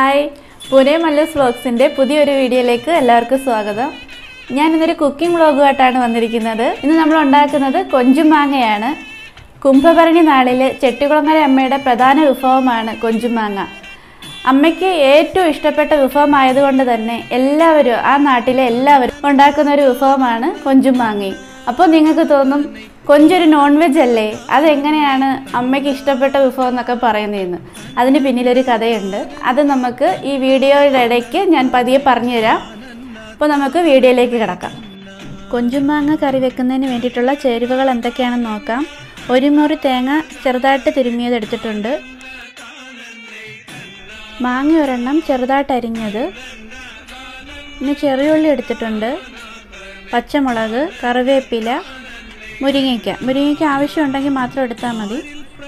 hi Pune Mallus വ്ളോഗ്സിൻ്റെ പുതിയൊരു വീഡിയോയിലേക്ക് എല്ലാവർക്കും സ്വാഗതം ഞാൻ ഇന്നൊരു കുക്കിംഗ് വ്ളോഗുമായിട്ടാണ് വന്നിരിക്കുന്നത് ഇന്ന് നമ്മൾ ഉണ്ടാക്കുന്നത് കൊഞ്ചുമാങ്ങയാണ് കുംഭഭരണി നാളിൽ ചെട്ടികുളങ്ങര അമ്മയുടെ പ്രധാന വിഭവമാണ് കൊഞ്ചുമാങ്ങ അമ്മയ്ക്ക് ഏറ്റവും ഇഷ്ടപ്പെട്ട വിഭവമായതുകൊണ്ട് തന്നെ എല്ലാവരും ആ നാട്ടിലെ എല്ലാവരും ഉണ്ടാക്കുന്ന ഒരു വിഭവമാണ് കൊഞ്ചുമാങ്ങയും അപ്പോൾ നിങ്ങൾക്ക് തോന്നും കൊഞ്ചൊരു നോൺ വെജ് അല്ലേ അതെങ്ങനെയാണ് അമ്മയ്ക്ക് ഇഷ്ടപ്പെട്ട വിഭവം എന്നൊക്കെ പറയുന്നതെന്ന് അതിന് പിന്നിലൊരു കഥയുണ്ട് അത് നമുക്ക് ഈ വീഡിയോയുടെ ഇടയ്ക്ക് ഞാൻ പതിയെ പറഞ്ഞുതരാം അപ്പോൾ നമുക്ക് വീഡിയോയിലേക്ക് കിടക്കാം കൊഞ്ചുമാങ്ങ കറി വെക്കുന്നതിന് വേണ്ടിയിട്ടുള്ള ചേരുവകൾ എന്തൊക്കെയാണെന്ന് നോക്കാം ഒരു മുറി തേങ്ങ ചെറുതായിട്ട് തിരുമ്മിയത് എടുത്തിട്ടുണ്ട് മാങ്ങ ഒരെണ്ണം ചെറുതായിട്ട് അരിഞ്ഞത് പിന്നെ ചെറിയുള്ളി എടുത്തിട്ടുണ്ട് പച്ചമുളക് കറിവേപ്പില മുരിങ്ങയ്ക്ക മുരിങ്ങയ്ക്ക ആവശ്യമുണ്ടെങ്കിൽ മാത്രം എടുത്താൽ മതി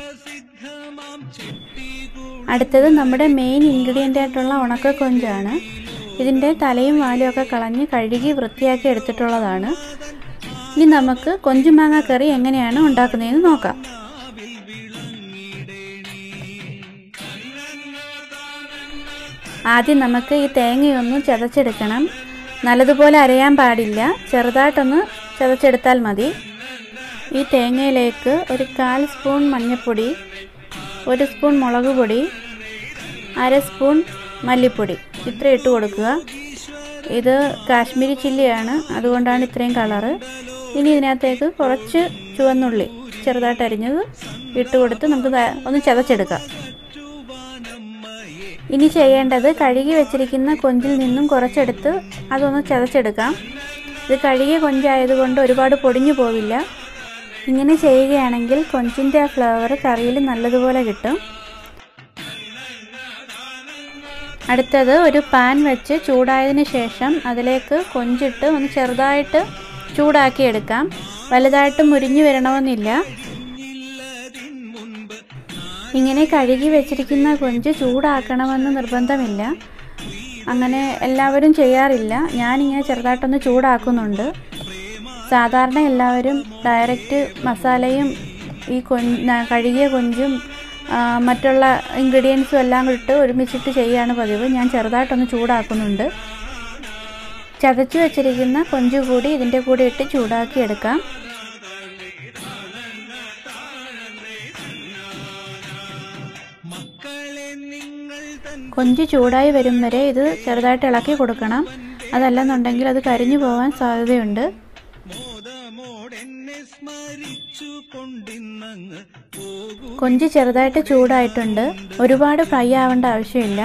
അടുത്തത് നമ്മുടെ മെയിൻ ഇൻഗ്രീഡിയൻ്റ് ആയിട്ടുള്ള ഉണക്ക കൊഞ്ചാണ് ഇതിൻ്റെ തലയും വാലും ഒക്കെ കളഞ്ഞ് കഴുകി വൃത്തിയാക്കി എടുത്തിട്ടുള്ളതാണ് ഇനി നമുക്ക് കൊഞ്ചുമാങ്ങ കറി എങ്ങനെയാണ് ഉണ്ടാക്കുന്നതെന്ന് നോക്കാം ആദ്യം നമുക്ക് ഈ തേങ്ങയൊന്ന് ചതച്ചെടുക്കണം നല്ലതുപോലെ അരയാൻ പാടില്ല ചെറുതായിട്ടൊന്ന് ചതച്ചെടുത്താൽ മതി ഈ തേങ്ങയിലേക്ക് ഒരു കാൽ സ്പൂൺ മഞ്ഞൾപ്പൊടി ഒരു സ്പൂൺ മുളക് പൊടി അര സ്പൂൺ മല്ലിപ്പൊടി ഇത്ര ഇട്ട് കൊടുക്കുക ഇത് കാശ്മീരി ചില്ലിയാണ് അതുകൊണ്ടാണ് ഇത്രയും കളറ് ഇനി ഇതിനകത്തേക്ക് കുറച്ച് ചുവന്നുള്ളി ചെറുതായിട്ട് അരിഞ്ഞത് ഇട്ട് കൊടുത്ത് നമുക്ക് ദാ ഒന്ന് ചതച്ചെടുക്കാം ഇനി ചെയ്യേണ്ടത് കഴുകി വെച്ചിരിക്കുന്ന കൊഞ്ചിൽ നിന്നും കുറച്ചെടുത്ത് അതൊന്ന് ചതച്ചെടുക്കാം ഇത് കഴുകിയ കൊഞ്ചായതുകൊണ്ട് ഒരുപാട് പൊടിഞ്ഞു പോവില്ല ഇങ്ങനെ ചെയ്യുകയാണെങ്കിൽ കൊഞ്ചിൻ്റെ ആ ഫ്ലേവർ കറിയിൽ നല്ലതുപോലെ കിട്ടും അടുത്തത് ഒരു പാൻ വെച്ച് ചൂടായതിന് ശേഷം അതിലേക്ക് കൊഞ്ചിട്ട് ഒന്ന് ചെറുതായിട്ട് ചൂടാക്കി എടുക്കാം വലുതായിട്ട് മുരിഞ്ഞു വരണമെന്നില്ല ഇങ്ങനെ കഴുകി വെച്ചിരിക്കുന്ന കൊഞ്ച് ചൂടാക്കണമെന്ന് നിർബന്ധമില്ല അങ്ങനെ എല്ലാവരും ചെയ്യാറില്ല ഞാനിങ്ങനെ ചെറുതായിട്ടൊന്ന് ചൂടാക്കുന്നുണ്ട് സാധാരണ എല്ലാവരും ഡയറക്റ്റ് മസാലയും ഈ കൊഞ്ച് കഴുകിയ കൊഞ്ചും മറ്റുള്ള ഇൻഗ്രീഡിയൻസും എല്ലാം ഇട്ട് ഒരുമിച്ചിട്ട് ചെയ്യുകയാണ് പതിവ് ഞാൻ ചെറുതായിട്ടൊന്ന് ചൂടാക്കുന്നുണ്ട് ചതച്ച് വെച്ചിരിക്കുന്ന കൊഞ്ച് കൂടി ഇതിൻ്റെ കൂടെ ഇട്ട് ചൂടാക്കി എടുക്കാം കൊഞ്ച് ചൂടായി വരും വരെ ഇത് ചെറുതായിട്ട് ഇളക്കി കൊടുക്കണം അതല്ലെന്നുണ്ടെങ്കിൽ അത് കരിഞ്ഞു പോകാൻ സാധ്യതയുണ്ട് കൊഞ്ച് ചെറുതായിട്ട് ചൂടായിട്ടുണ്ട് ഒരുപാട് ഫ്രൈ ആവേണ്ട ആവശ്യമില്ല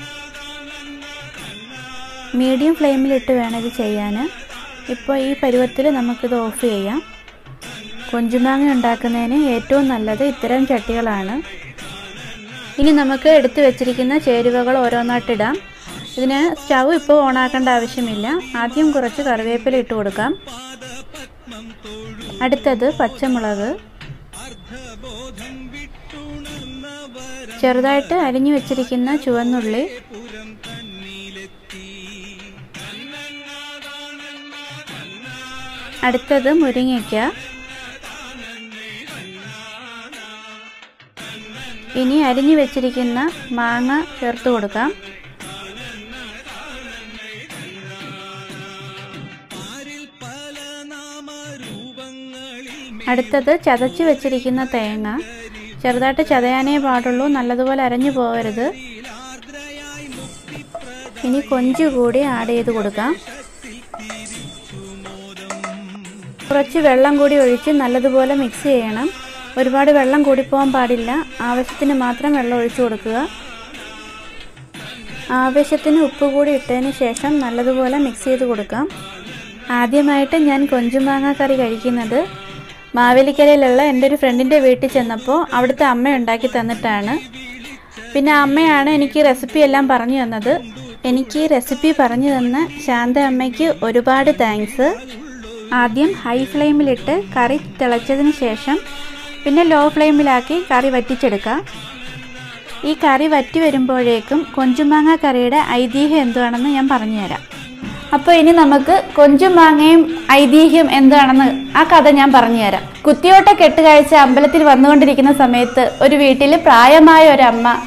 മീഡിയം ഫ്ലെയിമിലിട്ട് വേണം ഇത് ചെയ്യാൻ ഇപ്പോൾ ഈ പരുവത്തിൽ നമുക്കിത് ഓഫ് ചെയ്യാം കൊഞ്ചുമാങ്ങ ഉണ്ടാക്കുന്നതിന് ഏറ്റവും നല്ലത് ഇത്തരം ചട്ടികളാണ് ഇനി നമുക്ക് എടുത്തു വെച്ചിരിക്കുന്ന ചേരുവകൾ ഓരോന്നായിട്ടിടാം ഇതിന് സ്റ്റൗ ഇപ്പോൾ ഓണാക്കേണ്ട ആവശ്യമില്ല ആദ്യം കുറച്ച് കറിവേപ്പില ഇട്ട് കൊടുക്കാം അടുത്തത് പച്ചമുളക് ചെറുതായിട്ട് അരിഞ്ഞു വെച്ചിരിക്കുന്ന ചുവന്നുള്ളി അടുത്തത് മുരിങ്ങയ്ക്ക ഇനി അരിഞ്ഞു വെച്ചിരിക്കുന്ന മാങ്ങ ചേർത്ത് കൊടുക്കാം അടുത്തത് ചതച്ച് വെച്ചിരിക്കുന്ന തേങ്ങ ചെറുതായിട്ട് ചതയാനേ പാടുള്ളൂ നല്ലതുപോലെ അരഞ്ഞു പോകരുത് ഇനി കൊഞ്ച് കൂടി ആഡ് ചെയ്ത് കൊടുക്കാം കുറച്ച് വെള്ളം കൂടി ഒഴിച്ച് നല്ലതുപോലെ മിക്സ് ചെയ്യണം ഒരുപാട് വെള്ളം കൂടിപ്പോകാൻ പാടില്ല ആവശ്യത്തിന് മാത്രം വെള്ളം ഒഴിച്ചു കൊടുക്കുക ആവശ്യത്തിന് ഉപ്പ് കൂടി ഇട്ടതിന് ശേഷം നല്ലതുപോലെ മിക്സ് ചെയ്ത് കൊടുക്കാം ആദ്യമായിട്ട് ഞാൻ കൊഞ്ചുമാങ്ങ കറി കഴിക്കുന്നത് മാവേലിക്കരയിലുള്ള എൻ്റെ ഒരു ഫ്രണ്ടിൻ്റെ വീട്ടിൽ ചെന്നപ്പോൾ അവിടുത്തെ അമ്മ ഉണ്ടാക്കി തന്നിട്ടാണ് പിന്നെ അമ്മയാണ് എനിക്ക് റെസിപ്പി എല്ലാം പറഞ്ഞു തന്നത് എനിക്ക് റെസിപ്പി പറഞ്ഞു തന്ന ശാന്ത അമ്മയ്ക്ക് ഒരുപാട് താങ്ക്സ് ആദ്യം ഹൈ ഫ്ലെയിമിലിട്ട് കറി തിളച്ചതിന് ശേഷം പിന്നെ ലോ ഫ്ലെയിമിലാക്കി കറി വറ്റിച്ചെടുക്കാം ഈ കറി വറ്റി വരുമ്പോഴേക്കും കൊഞ്ചുമാങ്ങ കറിയുടെ ഐതിഹ്യം എന്തുവാണെന്ന് ഞാൻ പറഞ്ഞുതരാം അപ്പോൾ ഇനി നമുക്ക് കൊഞ്ചും മാങ്ങയും ഐതിഹ്യം എന്താണെന്ന് ആ കഥ ഞാൻ പറഞ്ഞുതരാം കുത്തിയോട്ട കെട്ടുകാഴ്ച അമ്പലത്തിൽ വന്നുകൊണ്ടിരിക്കുന്ന സമയത്ത് ഒരു വീട്ടിൽ പ്രായമായ ഒരമ്മ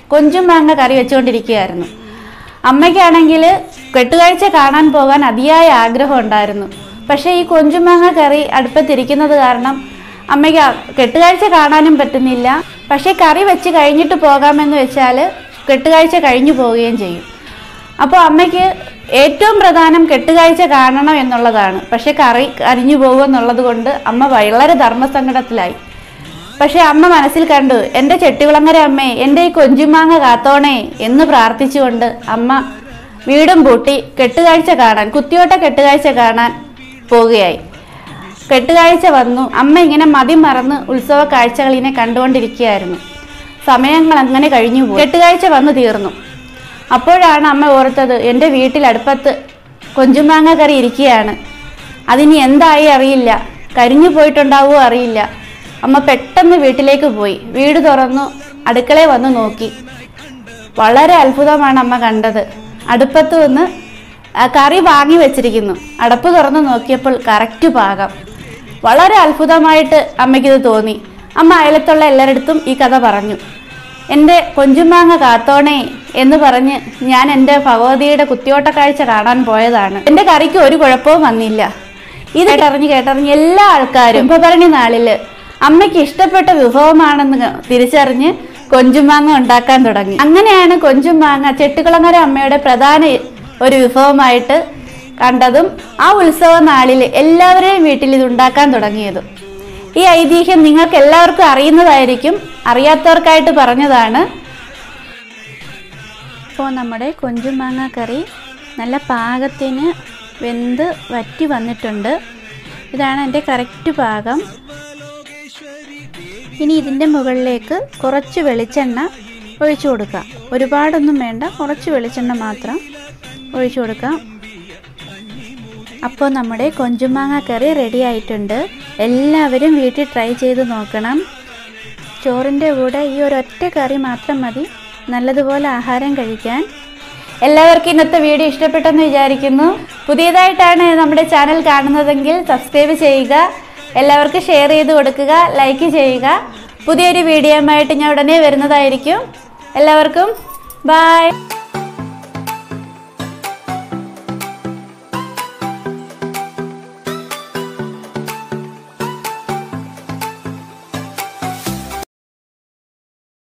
കൊഞ്ചും മാങ്ങ കറി വെച്ചുകൊണ്ടിരിക്കുകയായിരുന്നു അമ്മയ്ക്കാണെങ്കിൽ കെട്ടുകാഴ്ച കാണാൻ പോകാൻ അതിയായ ആഗ്രഹം ഉണ്ടായിരുന്നു പക്ഷേ ഈ കൊഞ്ചുമാങ്ങ കറി അടുപ്പത്തിരിക്കുന്നത് കാരണം അമ്മയ്ക്ക് ആ കെട്ടുകാഴ്ച കാണാനും പറ്റുന്നില്ല പക്ഷേ കറി വെച്ച് കഴിഞ്ഞിട്ട് പോകാമെന്ന് വെച്ചാൽ കെട്ടുകാഴ്ച കഴിഞ്ഞു പോവുകയും ചെയ്യും അപ്പോൾ അമ്മയ്ക്ക് ഏറ്റവും പ്രധാനം കെട്ടുകാഴ്ച കാണണം എന്നുള്ളതാണ് പക്ഷേ കറി കരിഞ്ഞു പോകുമെന്നുള്ളത് കൊണ്ട് അമ്മ വളരെ ധർമ്മസങ്കടത്തിലായി പക്ഷെ അമ്മ മനസ്സിൽ കണ്ടു എൻ്റെ ചെട്ടികുളങ്ങര അമ്മേ എൻ്റെ ഈ കൊഞ്ചുമാങ്ങ കാത്തോണേ എന്ന് പ്രാർത്ഥിച്ചുകൊണ്ട് അമ്മ വീടും പൂട്ടി കെട്ടുകാഴ്ച കാണാൻ കുത്തിയോട്ട കെട്ടുകാഴ്ച കാണാൻ പോവുകയായി കെട്ടുകാഴ്ച വന്നു അമ്മ ഇങ്ങനെ മതി മറന്ന് ഉത്സവ കാഴ്ചകൾ ഇങ്ങനെ കണ്ടുകൊണ്ടിരിക്കുകയായിരുന്നു സമയങ്ങൾ അങ്ങനെ കഴിഞ്ഞു പോയി കെട്ടുകാഴ്ച വന്നു തീർന്നു അപ്പോഴാണ് അമ്മ ഓർത്തത് എൻ്റെ വീട്ടിൽ അടുപ്പത്ത് കൊഞ്ചുമാങ്ങ കറി ഇരിക്കുകയാണ് അതിനി എന്തായി അറിയില്ല കരിഞ്ഞു പോയിട്ടുണ്ടാവുമോ അറിയില്ല അമ്മ പെട്ടെന്ന് വീട്ടിലേക്ക് പോയി വീട് തുറന്നു അടുക്കളയിൽ വന്ന് നോക്കി വളരെ അത്ഭുതമാണ് അമ്മ കണ്ടത് അടുപ്പത്ത് നിന്ന് ആ കറി വാങ്ങി വെച്ചിരിക്കുന്നു അടപ്പ് തുറന്ന് നോക്കിയപ്പോൾ കറക്റ്റ് പാകം വളരെ അത്ഭുതമായിട്ട് അമ്മയ്ക്കിത് തോന്നി അമ്മ അയലത്തുള്ള എല്ലാവരടുത്തും ഈ കഥ പറഞ്ഞു എൻ്റെ കൊഞ്ചുമാങ്ങ കാത്തോണേ എന്ന് പറഞ്ഞ് ഞാൻ എൻ്റെ ഭഗവതിയുടെ കുത്തിയോട്ട കാഴ്ച കാണാൻ പോയതാണ് എൻ്റെ കറിക്ക് ഒരു കുഴപ്പവും വന്നില്ല ഇത് കേട്ടറിഞ്ഞ് കേട്ടറിഞ്ഞ് എല്ലാ ആൾക്കാരും കുംഭഭരണി നാളില് അമ്മയ്ക്ക് ഇഷ്ടപ്പെട്ട വിഭവമാണെന്ന് തിരിച്ചറിഞ്ഞ് കൊഞ്ചുമാങ്ങ ഉണ്ടാക്കാൻ തുടങ്ങി അങ്ങനെയാണ് കൊഞ്ചുമാങ്ങ ചെട്ടുകുളങ്ങര അമ്മയുടെ പ്രധാന ഒരു വിഭവമായിട്ട് കണ്ടതും ആ ഉത്സവ നാളിൽ എല്ലാവരെയും വീട്ടിൽ ഇത് ഉണ്ടാക്കാൻ തുടങ്ങിയതും ഈ ഐതിഹ്യം നിങ്ങൾക്ക് എല്ലാവർക്കും അറിയുന്നതായിരിക്കും അറിയാത്തവർക്കായിട്ട് പറഞ്ഞതാണ് ഇപ്പോൾ നമ്മുടെ കൊഞ്ചുമാങ്ങ കറി നല്ല പാകത്തിന് വെന്ത് വറ്റി വന്നിട്ടുണ്ട് ഇതാണ് എൻ്റെ കറക്റ്റ് പാകം ഇനി ഇതിൻ്റെ മുകളിലേക്ക് കുറച്ച് വെളിച്ചെണ്ണ ഒഴിച്ചു കൊടുക്കാം ഒരുപാടൊന്നും വേണ്ട കുറച്ച് വെളിച്ചെണ്ണ മാത്രം ഒഴിച്ചു കൊടുക്കാം അപ്പോൾ നമ്മുടെ കൊഞ്ചുമാങ്ങ കറി റെഡി ആയിട്ടുണ്ട് എല്ലാവരും വീട്ടിൽ ട്രൈ ചെയ്ത് നോക്കണം ചോറിൻ്റെ കൂടെ ഈ ഒരൊറ്റ കറി മാത്രം മതി നല്ലതുപോലെ ആഹാരം കഴിക്കാൻ എല്ലാവർക്കും ഇന്നത്തെ വീഡിയോ ഇഷ്ടപ്പെട്ടെന്ന് വിചാരിക്കുന്നു പുതിയതായിട്ടാണ് നമ്മുടെ ചാനൽ കാണുന്നതെങ്കിൽ സബ്സ്ക്രൈബ് ചെയ്യുക എല്ലാവർക്കും ഷെയർ ചെയ്ത് കൊടുക്കുക ലൈക്ക് ചെയ്യുക പുതിയൊരു വീഡിയോയുമായിട്ട് ഞാൻ ഉടനെ വരുന്നതായിരിക്കും എല്ലാവർക്കും ബായ്